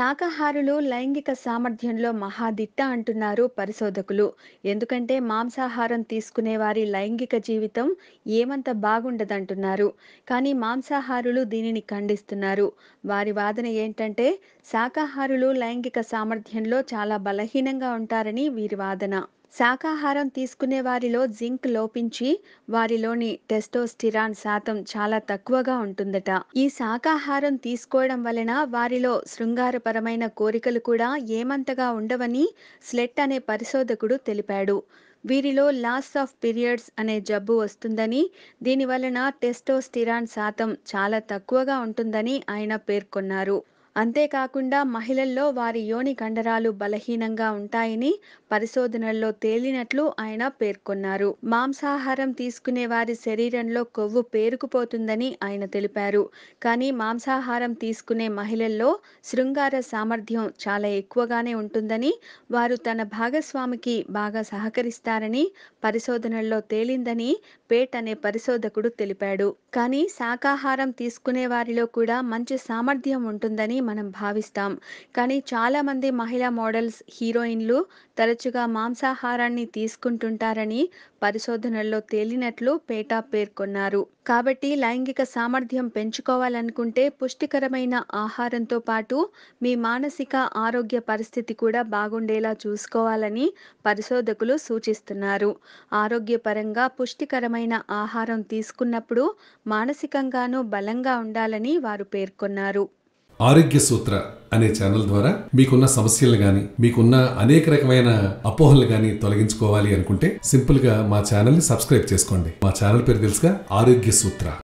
శాకాహారులు లైంగిక సామర్థ్యంలో మహాదిట్ట అంటున్నారు పరిశోధకులు ఎందుకంటే మాంసాహారం తీసుకునే వారి లైంగిక జీవితం ఏమంత బాగుండదంటున్నారు కానీ మాంసాహారులు దీనిని ఖండిస్తున్నారు వారి వాదన ఏంటంటే శాకాహారులు లైంగిక సామర్థ్యంలో చాలా బలహీనంగా ఉంటారని వీరి వాదన శాకాహారం తీసుకునే వారిలో జింక్ లోపించి వారిలోని టెస్టోస్టిరాన్ శాతం చాలా తక్కువగా ఉంటుందట ఈ శాకాహారం తీసుకోవడం వలన వారిలో శృంగారపరమైన కోరికలు కూడా ఏమంతగా ఉండవని స్లెట్ అనే పరిశోధకుడు తెలిపాడు వీరిలో లాస్ ఆఫ్ పీరియడ్స్ అనే జబ్బు వస్తుందని దీని వలన టెస్టోస్టిరాన్ శాతం చాలా తక్కువగా ఉంటుందని ఆయన పేర్కొన్నారు అంతేకాకుండా మహిళల్లో వారి యోని కండరాలు బలహీనంగా ఉంటాయని పరిశోధనల్లో తేలినట్లు ఆయన పేర్కొన్నారు మాంసాహారం తీసుకునే వారి శరీరంలో కొవ్వు పేరుకుపోతుందని ఆయన తెలిపారు కానీ మాంసాహారం తీసుకునే మహిళల్లో శృంగార సామర్థ్యం చాలా ఎక్కువగానే ఉంటుందని వారు తన భాగస్వామికి బాగా సహకరిస్తారని పరిశోధనల్లో తేలిందని పేట్ అనే పరిశోధకుడు తెలిపాడు కానీ శాకాహారం తీసుకునే వారిలో కూడా మంచి సామర్థ్యం ఉంటుందని మనం భావిస్తాం కానీ చాలామంది మహిళా మోడల్స్ హీరోయిన్లు తరచుగా మాంసాహారాన్ని తీసుకుంటుంటారని పరిశోధనల్లో తేలినట్లు పేటా పేర్కొన్నారు కాబట్టి లైంగిక సామర్థ్యం పెంచుకోవాలనుకుంటే పుష్టికరమైన ఆహారంతో పాటు మీ మానసిక ఆరోగ్య పరిస్థితి కూడా బాగుండేలా చూసుకోవాలని పరిశోధకులు సూచిస్తున్నారు ఆరోగ్యపరంగా పుష్టికరమైన ఆహారం తీసుకున్నప్పుడు మానసికంగానూ బలంగా ఉండాలని వారు పేర్కొన్నారు ఆరోగ్య సూత్ర అనే ఛానల్ ద్వారా మీకున్న సమస్యలు గాని మీకున్న అనేక రకమైన అపోహలు గాని తొలగించుకోవాలి అనుకుంటే సింపుల్ గా మా ఛానల్ ని సబ్స్క్రైబ్ చేసుకోండి మా ఛానల్ పేరు తెలుసుగా ఆరోగ్య సూత్ర